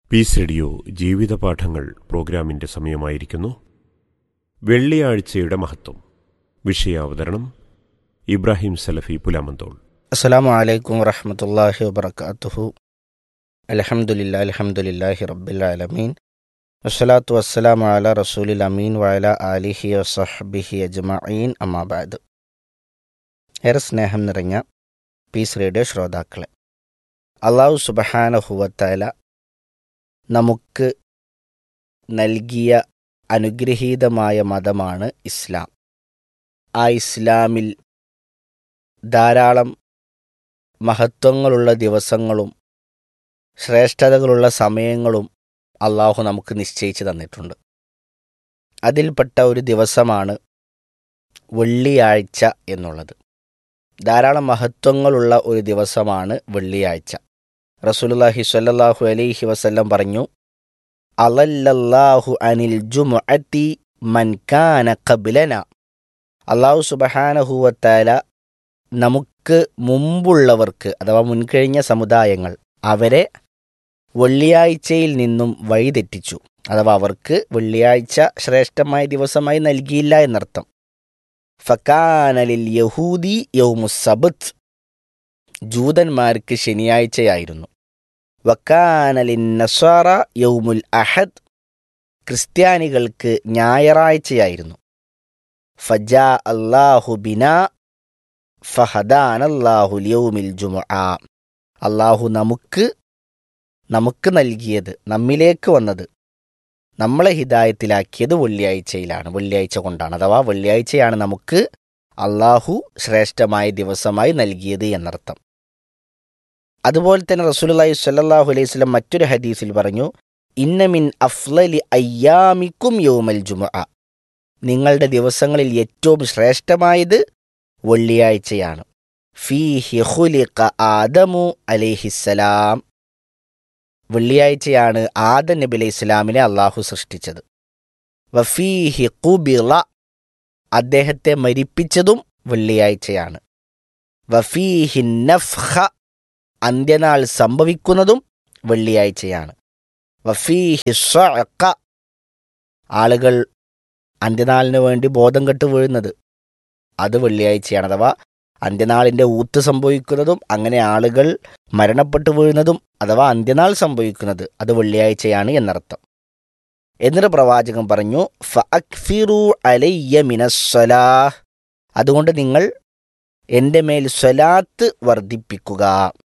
Piece radio ജീവിതപാഠങ്ങൾ പ്രോഗ്രാമിന്റെ സമയമായിരിക്കുന്നു വെള്ളിയാഴ്ചയുടെ മഹത്വം വിഷയാവതരണം ഇബ്രാഹിം സലഫി പുലാമന്തോൾ അസ്സാം വലൈക്കും വറഹമത്തല്ലാഹി വബർക്കാത്തുഹു അലഹമുല്ല അലഹമുല്ലാഹി റബ്ബിലാലമീൻ വസ്സലാത്തു വസ്സലാം അല റസൂലിൽ അമീൻ വയല ആലിഹി വസഹബിഹി അജ്മഈൻ അമാബാദ് ഏറെ സ്നേഹം നിറഞ്ഞ പീസ് റേഡിയോ ശ്രോതാക്കളെ അള്ളാഹു സുബഹാനഹുവത്തല നമുക്ക് നൽകിയ അനുഗ്രഹീതമായ മതമാണ് ഇസ്ലാം ആ ഇസ്ലാമിൽ ധാരാളം മഹത്വങ്ങളുള്ള ദിവസങ്ങളും ശ്രേഷ്ഠതകളുള്ള സമയങ്ങളും അള്ളാഹു നമുക്ക് നിശ്ചയിച്ചു തന്നിട്ടുണ്ട് അതിൽപ്പെട്ട ഒരു ദിവസമാണ് വെള്ളിയാഴ്ച എന്നുള്ളത് ധാരാളം മഹത്വങ്ങളുള്ള ഒരു ദിവസമാണ് വെള്ളിയാഴ്ച റസൂലുള്ളാഹി സ്വല്ലല്ലാഹു അലൈഹി വസല്ലം പറഞ്ഞു അലല്ലല്ലാഹു അനിൽ ജുമുഅത്തി മൻ കാന ഖബ്ലന അള്ളാഹു സുബഹാനഹുവത്താല നമുക്ക് മുമ്പുള്ളവർക്ക് അഥവാ മുൻകഴിഞ്ഞ സമുദായങ്ങൾ അവരെ വെള്ളിയാഴ്ചയിൽ നിന്നും വഴിതെറ്റിച്ചു അഥവാ അവർക്ക് വെള്ളിയാഴ്ച ശ്രേഷ്ഠമായ ദിവസമായി നൽകിയില്ല എന്നർത്ഥം ഫക്കാനലിൽ യഹൂദി യൗമുസബത്ത് ജൂതന്മാർക്ക് ശനിയാഴ്ചയായിരുന്നു വക്കാനലിൻ നസ്വാറ യൗമുൽ അഹദ് ക്രിസ്ത്യാനികൾക്ക് ഞായറാഴ്ചയായിരുന്നു ഫജാ അല്ലാഹു ബിന ഫഹദാൻ അല്ലാഹു യൗമിൽ ജുമുഅ അള്ളാഹു നമുക്ക് നമുക്ക് നൽകിയത് നമ്മിലേക്ക് വന്നത് നമ്മളെ ഹിദായത്തിലാക്കിയത് വെള്ളിയാഴ്ചയിലാണ് വെള്ളിയാഴ്ച കൊണ്ടാണ് അഥവാ വെള്ളിയാഴ്ചയാണ് നമുക്ക് അള്ളാഹു ശ്രേഷ്ഠമായ ദിവസമായി നൽകിയത് എന്നർത്ഥം അതുപോലെ തന്നെ റസൂലുള്ളാഹി സ്വല്ലല്ലാഹു അലൈഹി വസല്ലം മറ്റൊരു ഹദീസിൽ പറഞ്ഞു ഇന്നമിൻ അഫ്ലലി അയ്യാമിക്കും യൗമൽ ജുമുഅ നിങ്ങളുടെ ദിവസങ്ങളിൽ ഏറ്റവും ശ്രേഷ്ഠമായത് വെള്ളിയാഴ്ചയാണ് ഫീഹി ഖുലിഖ ആദമു അലൈഹിസ്സലാം വെള്ളിയാഴ്ചയാണ് ആദം നബി അലൈഹി ഇസ്ലാമിനെ അള്ളാഹു സൃഷ്ടിച്ചത് വഫീഹി കുബിള അദ്ദേഹത്തെ മരിപ്പിച്ചതും വെള്ളിയാഴ്ചയാണ് വഫീഹി നഫ്ഹ അന്ത്യനാൾ സംഭവിക്കുന്നതും വെള്ളിയാഴ്ചയാണ് വഫീഹി സ്വഅഖ ആളുകൾ അന്ത്യനാളിന് വേണ്ടി ബോധം കെട്ട് വീഴുന്നത് അത് വെള്ളിയാഴ്ചയാണ് അഥവാ അന്ത്യനാളിൻ്റെ ഊത്ത് സംഭവിക്കുന്നതും അങ്ങനെ ആളുകൾ മരണപ്പെട്ടു വീഴുന്നതും അഥവാ അന്ത്യനാൾ സംഭവിക്കുന്നത് അത് വെള്ളിയാഴ്ചയാണ് എന്നർത്ഥം എന്നിട്ട് പ്രവാചകൻ പറഞ്ഞു ഫഅക്ഫിറു അലയ്യ മിനസ്വലാഹ് അതുകൊണ്ട് നിങ്ങൾ എൻ്റെ മേൽ സ്വലാത്ത് വർദ്ധിപ്പിക്കുക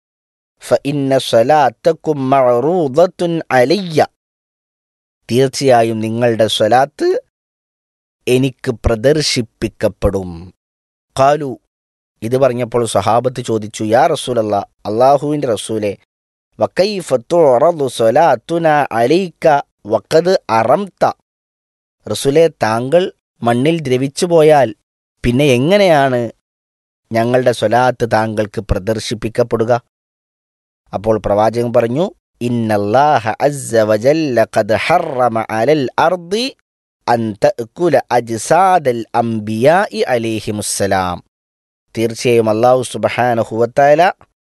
ഫ ഇന്ന സ്വലാത്തക്കും മഅറൂദത്തുൻ അലയ്യ തീർച്ചയായും നിങ്ങളുടെ സ്വലാത്ത് എനിക്ക് പ്രദർശിപ്പിക്കപ്പെടും കാലു ഇത് പറഞ്ഞപ്പോൾ സഹാബത്ത് ചോദിച്ചു യാ റസൂലല്ല അള്ളാഹുവിൻ്റെ റസൂലെ വക്കൈഫത്തു സ്വലാത്തുന അലൈക്ക വക്കത് അറംത റസൂലെ താങ്കൾ മണ്ണിൽ ദ്രവിച്ചു പോയാൽ പിന്നെ എങ്ങനെയാണ് ഞങ്ങളുടെ സ്വലാത്ത് താങ്കൾക്ക് പ്രദർശിപ്പിക്കപ്പെടുക അപ്പോൾ പ്രവാചകൻ പറഞ്ഞു ഇന്നല്ലാഹ അസ്സ വജല്ല ഖദ് ഹറമ അലൽ അർദി അൻ തഅകുല അജ്സാദൽ അംബിയാഇ അലൈഹിമുസ്സലാം തീർച്ചയായും അള്ളാഹു സുബഹാനഹുവത്തായ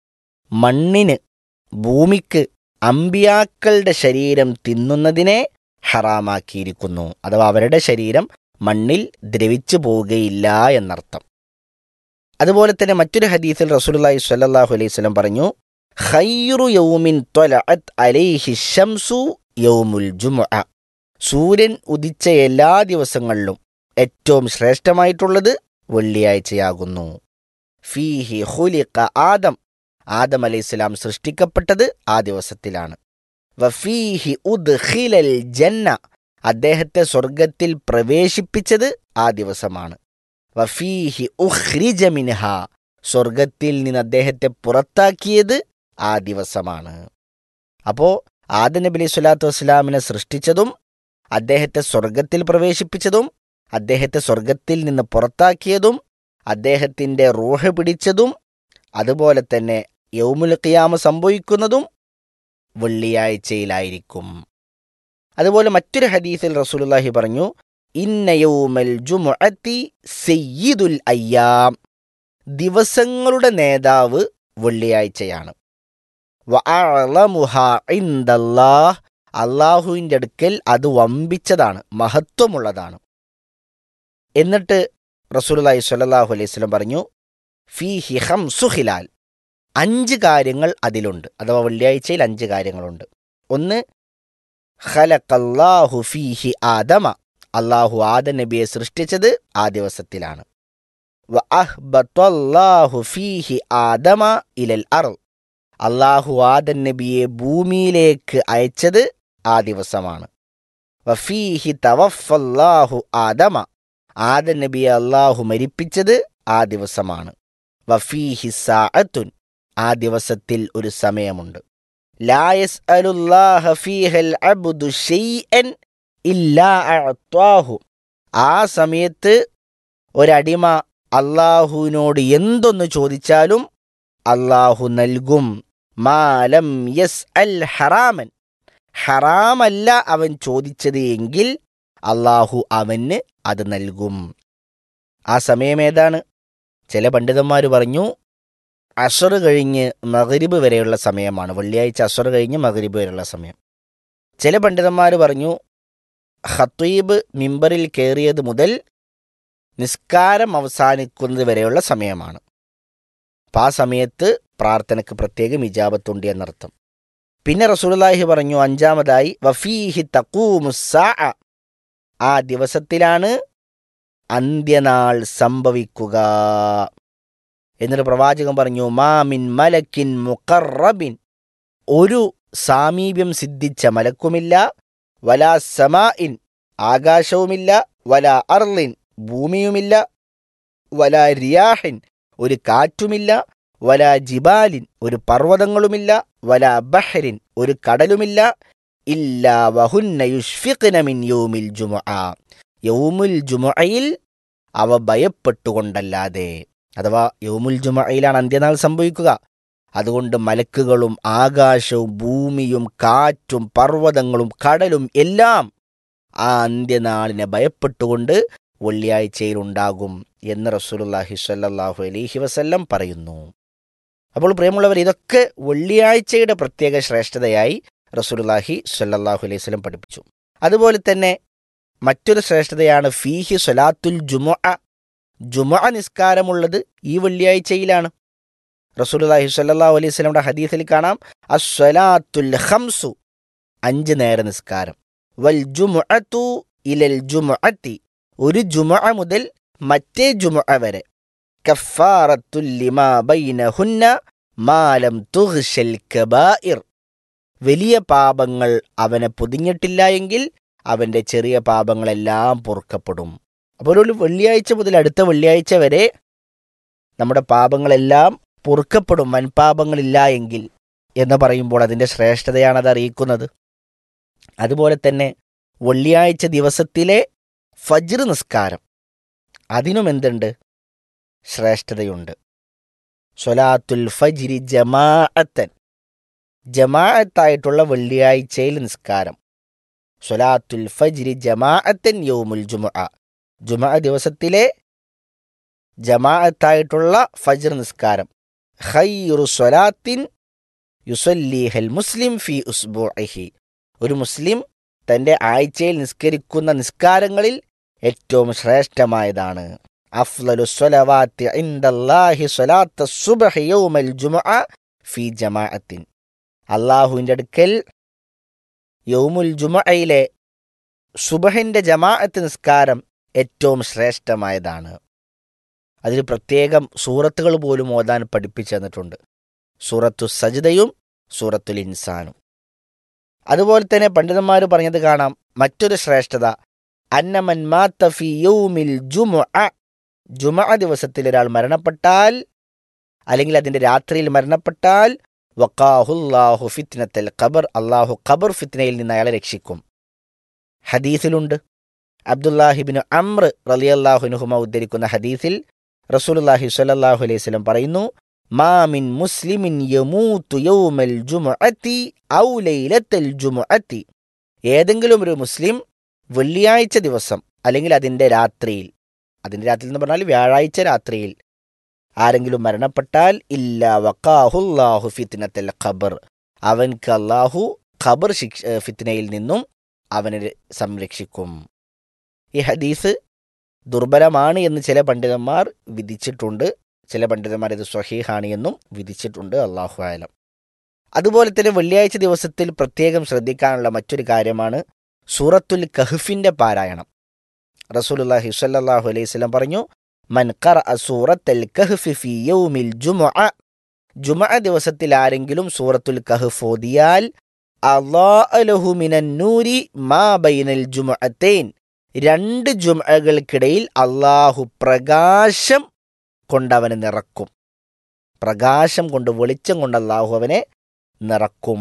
മണ്ണിന് ഭൂമിക്ക് അമ്പിയാക്കളുടെ ശരീരം തിന്നുന്നതിനെ ഹറാമാക്കിയിരിക്കുന്നു അഥവാ അവരുടെ ശരീരം മണ്ണിൽ ദ്രവിച്ചു പോവുകയില്ല എന്നർത്ഥം അതുപോലെ തന്നെ മറ്റൊരു ഹദീസിൽ റസൂലുള്ളാഹി സ്വല്ലല്ലാഹു അലൈഹി വസല്ലം പറഞ്ഞു ഖൈറു യൗമിൻ ത്വലഅത് അലൈഹി ശംസു യൗമുൽ ജുമുഅ സൂര്യൻ ഉദിച്ച എല്ലാ ദിവസങ്ങളിലും ഏറ്റവും ശ്രേഷ്ഠമായിട്ടുള്ളത് വെള്ളിയാഴ്ചയാകുന്നു ഫീഹി ഹുലിഖ ആദം ആദം അലൈഹിസ്സലാം സൃഷ്ടിക്കപ്പെട്ടത് ആ ദിവസത്തിലാണ് വഫീഹി ഉദ്ഖിലൽ ജന്ന അദ്ദേഹത്തെ സ്വർഗത്തിൽ പ്രവേശിപ്പിച്ചത് ആ ദിവസമാണ് വഫീഹി ഉഖ്രിജ മിൻഹ സ്വർഗത്തിൽ നിന്ന് അദ്ദേഹത്തെ പുറത്താക്കിയത് ആ ദിവസമാണ് അപ്പോൾ ആദം നബി അലൈഹി സ്വലാത്തു വസ്സലാമിനെ സൃഷ്ടിച്ചതും അദ്ദേഹത്തെ സ്വർഗത്തിൽ പ്രവേശിപ്പിച്ചതും അദ്ദേഹത്തെ സ്വർഗത്തിൽ നിന്ന് പുറത്താക്കിയതും അദ്ദേഹത്തിൻ്റെ റൂഹ് പിടിച്ചതും അതുപോലെ തന്നെ യൗമുൽ ഖിയാമ സംഭവിക്കുന്നതും വെള്ളിയാഴ്ചയിലായിരിക്കും അതുപോലെ മറ്റൊരു ഹദീസിൽ റസൂലുള്ളാഹി പറഞ്ഞു ഇന്ന യൗമൽ ജുമുഅത്തി സയ്യിദുൽ അയ്യാം ദിവസങ്ങളുടെ നേതാവ് വെള്ളിയാഴ്ചയാണ് വഅഅലമുഹ ഇൻദല്ലാഹ് അള്ളാഹുവിൻ്റെ അടുക്കൽ അത് വമ്പിച്ചതാണ് മഹത്വമുള്ളതാണ് എന്നിട്ട് റസൂലുള്ളാഹി സ്വല്ലല്ലാഹു അലൈഹി വസല്ലം പറഞ്ഞു ഫീ ഹിഹം സുഹിലാൽ അഞ്ച് കാര്യങ്ങൾ അതിലുണ്ട് അഥവാ വെള്ളിയാഴ്ചയിൽ അഞ്ച് കാര്യങ്ങളുണ്ട് ഒന്ന് ഖലഖല്ലാഹു ഫീഹി ആദമ അള്ളാഹു ആദ നബിയെ സൃഷ്ടിച്ചത് ആ ദിവസത്തിലാണ് വ അഹ്ബത്തല്ലാഹു ഫീഹി ആദമ ഇലൽ അർ അള്ളാഹു ആദൻ നബിയെ ഭൂമിയിലേക്ക് അയച്ചത് ആ ദിവസമാണ് വഫീഹി തവഫല്ലാഹു ആദമ ആദൻ നബിയെ അള്ളാഹു മരിപ്പിച്ചത് ആ ദിവസമാണ് വഫീഹി സാഅത്തുൻ ആ ദിവസത്തിൽ ഒരു സമയമുണ്ട് ലായസ് അലുല്ലാഹ ഫീഹൽ അബ്ദു ഷൈഅൻ ഇല്ലാ അഅത്വാഹു ആ സമയത്ത് ഒരടിമ അള്ളാഹുവിനോട് എന്തൊന്ന് ചോദിച്ചാലും അള്ളാഹു നൽകും മാലം യസ് അൽ ഹറാമൻ ഹറാമല്ല അവൻ ചോദിച്ചത് എങ്കിൽ അള്ളാഹു അവന് അത് നൽകും ആ സമയം ഏതാണ് ചില പണ്ഡിതന്മാർ പറഞ്ഞു അസർ കഴിഞ്ഞ് മകരിബ് വരെയുള്ള സമയമാണ് വെള്ളിയാഴ്ച അസർ കഴിഞ്ഞ് മകരിബ് വരെയുള്ള സമയം ചില പണ്ഡിതന്മാർ പറഞ്ഞു ഖത്തീബ് മിമ്പറിൽ കയറിയത് മുതൽ നിസ്കാരം അവസാനിക്കുന്നത് വരെയുള്ള സമയമാണ് അപ്പം ആ സമയത്ത് പ്രാർത്ഥനയ്ക്ക് പ്രത്യേകം ഇജാബത്തുണ്ട് എന്നർത്ഥം പിന്നെ റസൂലുള്ളാഹി പറഞ്ഞു അഞ്ചാമതായി വഫീഹി തക്കൂമുസാ ആ ദിവസത്തിലാണ് അന്ത്യനാൾ സംഭവിക്കുക എന്നിട്ട് പ്രവാചകൻ പറഞ്ഞു മാമിൻ മലക്കിൻ മുഖറബിൻ ഒരു സാമീപ്യം സിദ്ധിച്ച മലക്കുമില്ല വലാ സമാഇൻ ആകാശവുമില്ല വലാ അർലിൻ ഭൂമിയുമില്ല വലാ റിയാഹിൻ ഒരു കാറ്റുമില്ല വലാ ജിബാലിൻ ഒരു പർവ്വതങ്ങളുമില്ല വലാ ബഹ്റിൻ ഒരു കടലുമില്ല ഇല്ലാ വഹുന്ന യുഷ്ഫിഖ്ന മിൻ യൗമിൽ ജുമുഅ യൗമുൽ ജുമുഅയിൽ അവ ഭയപ്പെട്ടുകൊണ്ടല്ലാതെ അഥവാ യൗമുൽ ജുമുഅയിലാണ് അന്ത്യനാൾ സംഭവിക്കുക അതുകൊണ്ട് മലക്കുകളും ആകാശവും ഭൂമിയും കാറ്റും പർവ്വതങ്ങളും കടലും എല്ലാം ആ അന്ത്യനാളിനെ ഭയപ്പെട്ടുകൊണ്ട് വെള്ളിയാഴ്ചയിൽ ഉണ്ടാകും എന്ന് റസൂലുള്ളാഹി സ്വല്ലല്ലാഹു അലൈഹി വസല്ലം പറയുന്നു അപ്പോൾ പ്രിയമുള്ളവർ ഇതൊക്കെ വെള്ളിയാഴ്ചയുടെ പ്രത്യേക ശ്രേഷ്ഠതയായി റസൂലുള്ളാഹി സ്വല്ലല്ലാഹു അലൈഹി വസല്ലം പഠിപ്പിച്ചു അതുപോലെ തന്നെ മറ്റൊരു ശ്രേഷ്ഠതയാണ് ഫീഹി സ്വലാത്തുൽ ജുമുഅ ജുമുഅ നിസ്കാരമുള്ളത് ഈ വെള്ളിയാഴ്ചയിലാണ് റസൂലുള്ളാഹി സ്വല്ലല്ലാഹു അലൈഹി വസല്ലമയുടെ ഹദീസിൽ കാണാം അസ്വലാത്തുൽ ഖംസു അഞ്ച് നേര നിസ്കാരം വൽ ജുമുഅത്തു ഇലൽ ജുമുഅത്തി ഒരു ജുമുഅ മുതൽ മറ്റേ ജുമുഅ വരെ കഫാറത്തുൽ ലിമാ ബൈനഹുന്ന മാലം തുഗ്ശൽ കബായിർ വലിയ പാപങ്ങൾ അവനെ പൊതിഞ്ഞിട്ടില്ല എങ്കിൽ അവൻ്റെ ചെറിയ പാപങ്ങളെല്ലാം പൊറുക്കപ്പെടും അപ്പോൾ ഒരു വെള്ളിയാഴ്ച മുതൽ അടുത്ത വെള്ളിയാഴ്ച വരെ നമ്മുടെ പാപങ്ങളെല്ലാം പൊറുക്കപ്പെടും വൻപാപങ്ങളില്ല എങ്കിൽ എന്ന് പറയുമ്പോൾ അതിൻ്റെ ശ്രേഷ്ഠതയാണ് അത് അറിയിക്കുന്നത് അതുപോലെ തന്നെ വെള്ളിയാഴ്ച ദിവസത്തിലെ ഫജ്ർ നിസ്കാരം അതിനും എന്തുണ്ട് ശ്രേഷ്ഠതയുണ്ട് സ്വലാത്തുൽ ഫജ്രി ജമാഅത്തൻ ജമാഅത്തായിട്ടുള്ള വെള്ളിയാഴ്ചയിൽ നിസ്കാരം സ്വലാത്തുൽ ഫജ്രി ജമാഅത്തൻ യൗമുൽ ജുമുഅ ജുമുഅ ദിവസത്തിലെ ജമാഅത്തായിട്ടുള്ള ഫജ്ർ നിസ്കാരം ഖൈറു സ്വലാത്തിൻ യുസല്ലീഹൽ മുസ്ലിം ഫി ഉസ്ബുഇഹി ഒരു മുസ്ലിം തൻ്റെ ആഴ്ചയിൽ നിസ്കരിക്കുന്ന നിസ്കാരങ്ങളിൽ ഏറ്റവും ശ്രേഷ്ഠമായതാണ് അഫ്ലലു സ്വലവാത്തി ഇൻദല്ലാഹി സ്വലാത്ത സുബ്ഹി യൗമൽ ജുമുഅ ഫി ജമാഅത്തിൻ അള്ളാഹുവിൻ്റെ അടുക്കൽ യൗമുൽ ജുമുഅയിലെ സുബഹിൻ്റെ ജമാഅത്ത് നിസ്കാരം ഏറ്റവും ശ്രേഷ്ഠമായതാണ് അതിൽ പ്രത്യേകം സൂറത്തുകൾ പോലും ഓതാൻ പഠിപ്പിച്ചു തന്നിട്ടുണ്ട് സൂറത്തു സജിതയും സൂറത്തുൽ ഇൻസാനും അതുപോലെ തന്നെ പണ്ഡിതന്മാർ പറഞ്ഞത് കാണാം മറ്റൊരു ശ്രേഷ്ഠത അന്നമൻ മാത്തഫി യൗമിൽ ജുമുഅ ജുമുഅ ദിവസത്തിൽ ഒരാൾ മരണപ്പെട്ടാൽ അല്ലെങ്കിൽ അതിൻ്റെ രാത്രിയിൽ മരണപ്പെട്ടാൽ വക്കാഹുല്ലാഹു ഫിത്നത്തൽ ഖബർ അള്ളാഹു ഖബർ ഫിത്നയിൽ നിന്ന് അയാളെ രക്ഷിക്കും ഹദീസിലുണ്ട് അബ്ദുല്ലാഹിബിന് അമ്ര റലിയല്ലാഹുനുഹുമ ഉദ്ധരിക്കുന്ന ഹദീസിൽ റസൂലുല്ലാഹി സ്വല്ലല്ലാഹു അലൈഹി വസല്ലം പറയുന്നു മാമിൻ മുസ്ലിമിൻ യമൂത്തു യൗമൽ ജുമുഅത്തി ഔ ലൈലത്തൽ ജുമുഅത്തി ഏതെങ്കിലും ഒരു മുസ്ലിം വെള്ളിയാഴ്ച ദിവസം അല്ലെങ്കിൽ അതിൻ്റെ രാത്രിയിൽ അതിൻ്റെ രാത്രിയിൽ എന്ന് പറഞ്ഞാൽ വ്യാഴാഴ്ച രാത്രിയിൽ ആരെങ്കിലും മരണപ്പെട്ടാൽ ഇല്ല വക്കാഹുല്ലാഹു ഫിത്നത്തൽ ഖബർ അവൻക്ക് അള്ളാഹു ഖബർ ശിക്ഷ ഫിത്നയിൽ നിന്നും അവനെ സംരക്ഷിക്കും ഈ ഹദീസ് ദുർബലമാണ് എന്ന് ചില പണ്ഡിതന്മാർ വിധിച്ചിട്ടുണ്ട് ചില പണ്ഡിതന്മാർ ഇത് സ്വഹീഹാണ് എന്നും വിധിച്ചിട്ടുണ്ട് അള്ളാഹു ആലം അതുപോലെ തന്നെ വെള്ളിയാഴ്ച ദിവസത്തിൽ പ്രത്യേകം ശ്രദ്ധിക്കാനുള്ള മറ്റൊരു കാര്യമാണ് സൂറത്തുൽ കഹ്ഫിന്റെ പാരായണം റസൂലുള്ളാഹി സ്വല്ലല്ലാഹു അലൈഹി വസല്ലം പറഞ്ഞു മൻ ഖറഅ സൂറത്തുൽ കഹ്ഫി ഫീ യൗമിൽ ജുമുഅ ജുമുഅ ദിവസത്തിൽ ആരെങ്കിലും സൂറത്തുൽ കഹ്ഫ് ഓതിയാൽ അല്ലാഹു ലഹു മിനൻ നൂരി മാ ബൈനൽ ജുമുഅത്തൈൻ രണ്ട് ജുമുഅകൾക്കിടയിൽ അള്ളാഹു പ്രകാശം കൊണ്ടവനെ നിറക്കും പ്രകാശം കൊണ്ട് വെളിച്ചം കൊണ്ട് അള്ളാഹു അവനെ നിറക്കും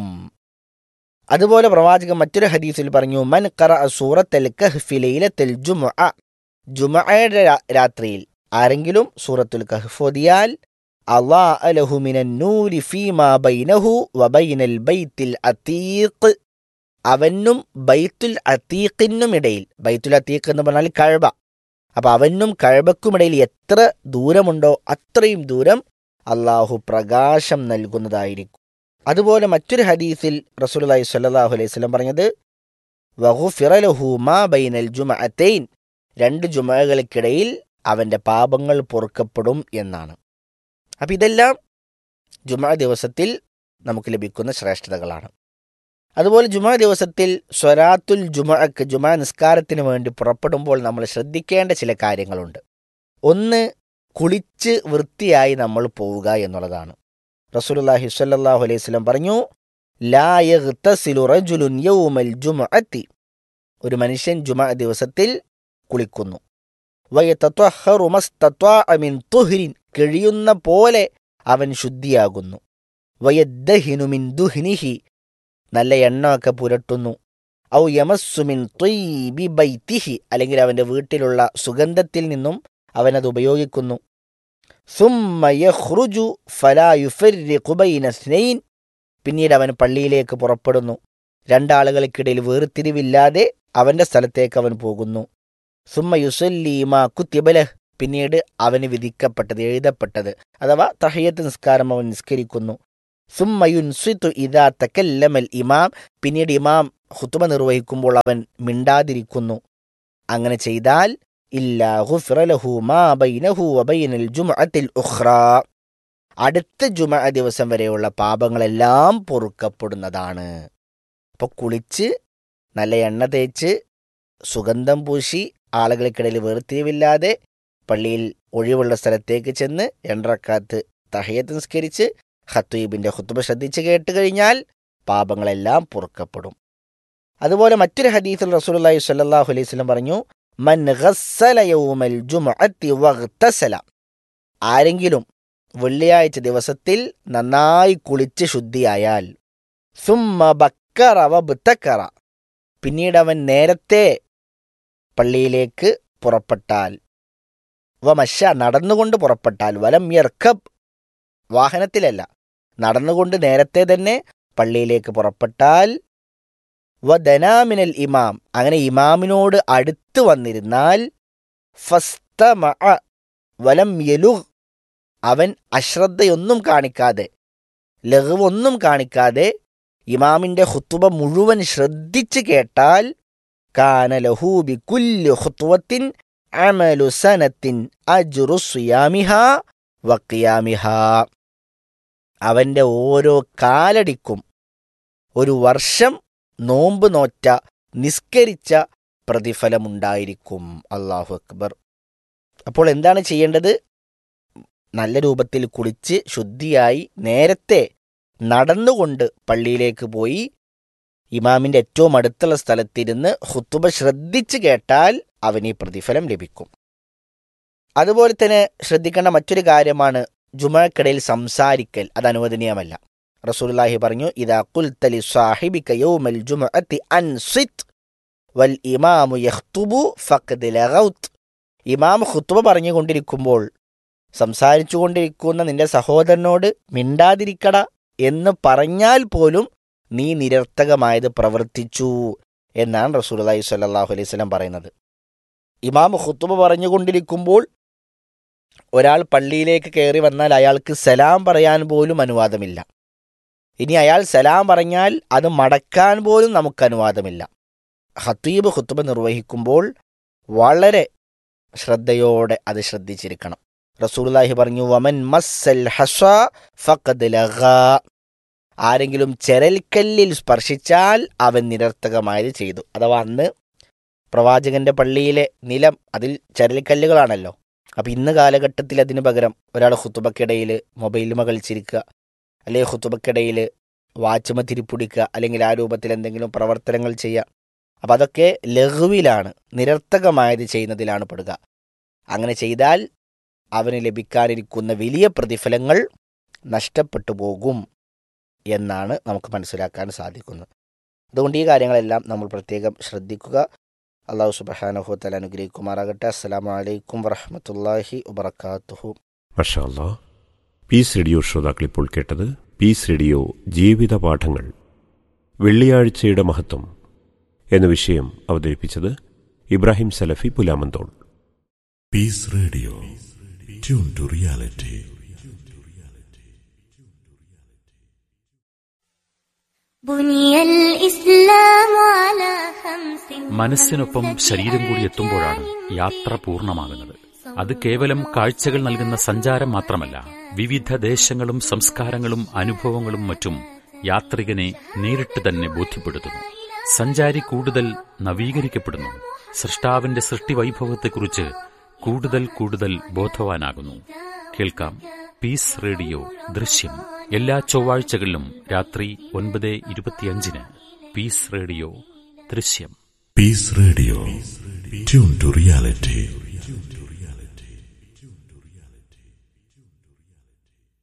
അതുപോലെ പ്രവാചകൻ മറ്റൊരു ഹദീസിൽ പറഞ്ഞു മൻ ഖറ സൂറത്തൽ കഹ്ഫി ലൈലത്തുൽ ജുമുഅ ജുമുഅയുടെ രാത്രിയിൽ ആരെങ്കിലും സൂറത്തുൽ കഹ്ഫ് ഓതിയാൽ അള്ളാഹു ലഹു മിനൻ നൂരി ഫീമാ ബൈനഹു വബൈനൽ ബൈത്തിൽ അതീഖ് അവനും ബൈത്തുൽ അതീഖിനും ഇടയിൽ ബൈത്തുൽ അതീഖ് എന്ന് പറഞ്ഞാൽ കഴബ അപ്പൊ അവനും കഴബക്കുമിടയിൽ എത്ര ദൂരമുണ്ടോ അത്രയും ദൂരം അള്ളാഹു പ്രകാശം നൽകുന്നതായിരിക്കും അതുപോലെ മറ്റൊരു ഹദീസിൽ റസൂലുള്ളാഹി സ്വല്ലല്ലാഹു അലൈഹി വസല്ലം പറഞ്ഞത് വഹുഫിറ ലഹു മാ ബൈനൽ ജുമഅത്തൈൻ രണ്ട് ജുമഅകൾക്കിടയിൽ അവന്റെ പാപങ്ങൾ പൊറുക്കപ്പെടും എന്നാണ് അപ്പം ഇതെല്ലാം ജുമഅ ദിവസത്തിൽ നമുക്ക് ലഭിക്കുന്ന ശ്രേഷ്ഠതകളാണ് അതുപോലെ ജുമ ദിവസത്തിൽ സ്വരാത്തുൽ ജുമഅക്ക് ജുമ നിസ്കാരത്തിന് വേണ്ടി പുറപ്പെടുമ്പോൾ നമ്മൾ ശ്രദ്ധിക്കേണ്ട ചില കാര്യങ്ങളുണ്ട് ഒന്ന് കുളിച്ച് വൃത്തിയായി നമ്മൾ പോവുക എന്നുള്ളതാണ് റസൂലുള്ളാഹി സ്വല്ലല്ലാഹു അലൈഹി വസല്ലം പറഞ്ഞു ലാ യഗ്തസിലു റജുലുൻ യൗമൽ ജുമഅത്തി ഒരു മനുഷ്യൻ ജുമ ദിവസത്തിൽ കുളിക്കുന്നു വയതത്വഹറു മസ്തത്വാഅ മിൻ തുഹ്രിൻ കഴിയുന്ന പോലെ അവൻ ശുദ്ധിയാകുന്നു വയദ്ദഹിനു മിൻ ദുഹ്നിഹി നല്ല എണ്ണമൊക്കെ പുരട്ടുന്നു ഔ യമസ്സുമിൻ ത്വയ്ബി ബൈത്തിഹി അല്ലെങ്കിൽ അവൻ്റെ വീട്ടിലുള്ള സുഗന്ധത്തിൽ നിന്നും അവനത് ഉപയോഗിക്കുന്നു സുമ്മ യഖ്റുജു ഫലാ യുഫർരിഖു ബൈന സ്നൈൻ പിന്നീട് അവൻ പള്ളിയിലേക്ക് പുറപ്പെടുന്നു രണ്ടാളുകൾക്കിടയിൽ വേർതിരിവില്ലാതെ അവൻ്റെ സ്ഥലത്തേക്ക് അവൻ പോകുന്നു സുമ്മ യുസല്ലീമ കുത്തിബലഹ് പിന്നീട് അവന് വിധിക്കപ്പെട്ടത് എഴുതപ്പെട്ടത് അഥവാ തഹയ്യത്ത് നിസ്കാരം അവൻ നിസ്കരിക്കുന്നു സുമ്മയുൻസിത്തു ഇതാ തക്കല്ലമൽ ഇമാം പിന്നീട് ഇമാം ഹുത്തുമ നിർവഹിക്കുമ്പോൾ അവൻ മിണ്ടാതിരിക്കുന്നു അങ്ങനെ ചെയ്താൽ ഇല്ലാ ഗുഫിറലഹു മാ ബൈനഹു വബൈനൽ ജുമഅത്തിൽ ഉഖ്റാ അടുത്ത ജുമ ദിവസം വരെയുള്ള പാപങ്ങളെല്ലാം പൊറുക്കപ്പെടുന്നതാണ് അപ്പോൾ കുളിച്ച് നല്ല എണ്ണ തേച്ച് സുഗന്ധം പൂശി ആളുകൾക്കിടയിൽ വേർതിരിവില്ലാതെ പള്ളിയിൽ ഒഴിവുള്ള സ്ഥലത്തേക്ക് ചെന്ന് എണ്ണറക്കാത്ത് തഹയത്ത് നിസ്കരിച്ച് ഖത്തീബിന്റെ ഹുത്തുബ ശ്രദ്ധിച്ച് കേട്ട് കഴിഞ്ഞാൽ പാപങ്ങളെല്ലാം പൊറുക്കപ്പെടും അതുപോലെ മറ്റൊരു ഹദീസിൽ റസൂലുള്ളാഹി സ്വല്ലല്ലാഹു അലൈഹി വസല്ലം പറഞ്ഞു മൻ ഗസ്സല യൗമൽ ജുമുഅത്തി വഗ്തസല ആരെങ്കിലും വെള്ളിയാഴ്ച ദിവസത്തിൽ നന്നായി കുളിച്ച് ശുദ്ധിയായാൽ സുമ്മ ബക്കറ വബ്തക്കറ പിന്നീട് അവൻ നേരത്തെ പള്ളിയിലേക്ക് പുറപ്പെട്ടാൽ വമശ നടന്നുകൊണ്ട് പുറപ്പെട്ടാൽ വലം യർക്കബ് വാഹനത്തിലല്ല നടന്നുകൊണ്ട് നേരത്തെ തന്നെ പള്ളിയിലേക്ക് പുറപ്പെട്ടാൽ വദനാമിനൽ ഇമാം അങ്ങനെ ഇമാമിനോട് അടുത്ത് വന്നിരുന്നാൽ ഫസ്തമ വലം യലുഗ് അവൻ അശ്രദ്ധയൊന്നും കാണിക്കാതെ ലഘുവൊന്നും കാണിക്കാതെ ഇമാമിന്റെ ഹുത്തുബ മുഴുവൻ ശ്രദ്ധിച്ച് കേട്ടാൽ കാന ലഹൂബി കുല്ലു ഹുത്തുവത്തിൻ അമലു സനത്തിൻ അജ്റു സിയാമിഹ വക്കിയാമിഹ അവന്റെ ഓരോ കാലടിക്കും ഒരു വർഷം നോമ്പ് നോറ്റ നിസ്കരിച്ച പ്രതിഫലമുണ്ടായിരിക്കും അള്ളാഹു അക്ബർ അപ്പോൾ എന്താണ് ചെയ്യേണ്ടത് നല്ല രൂപത്തിൽ കുളിച്ച് ശുദ്ധിയായി നേരത്തെ നടന്നുകൊണ്ട് പള്ളിയിലേക്ക് പോയി ഇമാമിന്റെ ഏറ്റവും അടുത്തുള്ള സ്ഥലത്തിരുന്ന് ഹുത്തുബ ശ്രദ്ധിച്ച് കേട്ടാൽ അവന് ഈ പ്രതിഫലം ലഭിക്കും അതുപോലെ തന്നെ ശ്രദ്ധിക്കേണ്ട മറ്റൊരു കാര്യമാണ് ജുമക്കിടയിൽ സംസാരിക്കൽ അത് അനുവദനീയമല്ല റസൂലുള്ളാഹി പറഞ്ഞു ഇദാ ഖുൽത ലിസാഹിബിക യൗമൽ ജുമുഅത്തി അൻസിത് വൽ ഇമാമു യഖ്തുബു ഫഖദ് ലഗൗത് ഇമാം ഖുത്ബ പറഞ്ഞുകൊണ്ടിരിക്കുമ്പോൾ സംസാരിച്ചുകൊണ്ടിരിക്കുന്ന നിന്റെ സഹോദരനോട് മിണ്ടാതിരിക്കട എന്ന് പറഞ്ഞാൽ പോലും നീ നിരർത്ഥകമായത് പ്രവർത്തിച്ചു എന്നാണ് റസൂലുള്ളാഹി സ്വല്ലല്ലാഹു അലൈഹി വസല്ലം പറയുന്നത് ഇമാം ഖുത്ബ പറഞ്ഞുകൊണ്ടിരിക്കുമ്പോൾ ഒരാൾ പള്ളിയിലേക്ക് കയറി വന്നാൽ അയാൾക്ക് സലാം പറയാൻ പോലും അനുവാദമില്ല ഇനി അയാൾ സലാം പറഞ്ഞാൽ അത് മടക്കാൻ പോലും നമുക്ക് അനുവാദമില്ല ഹത്തീബ് ഖുത്തുബ നിർവഹിക്കുമ്പോൾ വളരെ ശ്രദ്ധയോടെ അത് ശ്രദ്ധിച്ചിരിക്കണം റസൂലുള്ളാഹി പറഞ്ഞു വമൻ മസ്സൽ ഹസ ഫഖദ് ലഗാ ആരെങ്കിലും ചെരൽക്കല്ലിൽ സ്പർശിച്ചാൽ അവൻ നിരർത്ഥകമായത് ചെയ്തു അഥവാ അന്ന് പ്രവാചകന്റെ പള്ളിയിലെ നിലം അതിൽ ചരൽക്കല്ലുകളാണല്ലോ അപ്പം ഇന്ന് കാലഘട്ടത്തിൽ അതിന് പകരം ഒരാൾ ഹുത്തുബക്കിടയിൽ മൊബൈലുമ കളിച്ചിരിക്കുക അല്ലെങ്കിൽ ഹുത്തുബക്കിടയിൽ വാച്ചുമ തിരിപ്പിടിക്കുക അല്ലെങ്കിൽ ആ രൂപത്തിൽ എന്തെങ്കിലും പ്രവർത്തനങ്ങൾ ചെയ്യുക അപ്പം അതൊക്കെ ലഘുവിലാണ് നിരർത്ഥകമായത് ചെയ്യുന്നതിലാണ് പെടുക അങ്ങനെ ചെയ്താൽ അവന് ലഭിക്കാനിരിക്കുന്ന വലിയ പ്രതിഫലങ്ങൾ നഷ്ടപ്പെട്ടു പോകും എന്നാണ് നമുക്ക് മനസ്സിലാക്കാൻ സാധിക്കുന്നത് അതുകൊണ്ട് ഈ കാര്യങ്ങളെല്ലാം നമ്മൾ പ്രത്യേകം ശ്രദ്ധിക്കുക അള്ളാഹു സുബഹാനഹുത്തല അനുഗ്രഹിക്കുമാറാകട്ടെ അസ്സലാമു അലൈക്കും വറഹമത്തല്ലാഹി വബർക്കാത്തുഹു മഷാ അല്ലാ പീസ് റേഡിയോ ശ്രോതാക്കൾ ഇപ്പോൾ കേട്ടത് പീസ് റേഡിയോ ജീവിത പാഠങ്ങൾ വെള്ളിയാഴ്ചയുടെ മഹത്വം എന്ന വിഷയം അവതരിപ്പിച്ചത് ഇബ്രാഹിം സലഫി Pulamanthole Peace Radio. Tune to reality. بني الإسلام على خمس മനസ്സിനൊപ്പം ശരീരം കൂടി എത്തുമ്പോഴാണ് യാത്ര പൂർണ്ണമാകുന്നത് അത് കേവലം കാഴ്ചകൾ നൽകുന്ന സഞ്ചാരം മാത്രമല്ല വിവിധ ദേശങ്ങളും സംസ്കാരങ്ങളും അനുഭവങ്ങളും മറ്റും യാത്രികനെ നേരിട്ട് തന്നെ ബോധ്യപ്പെടുത്തുന്നു സഞ്ചാരി കൂടുതൽ നവീകരിക്കപ്പെടുന്നു സൃഷ്ടാവിന്റെ സൃഷ്ടിവൈഭവത്തെക്കുറിച്ച് കൂടുതൽ കൂടുതൽ ബോധവാനാകുന്നു കേൾക്കാം പീസ് റേഡിയോ ദൃശ്യം എല്ലാ ചൊവ്വാഴ്ചകളിലും രാത്രി ഒൻപത് ഇരുപത്തിയഞ്ചിന് പീസ് റേഡിയോ ദൃശ്യം Peace Radio. Tune to reality.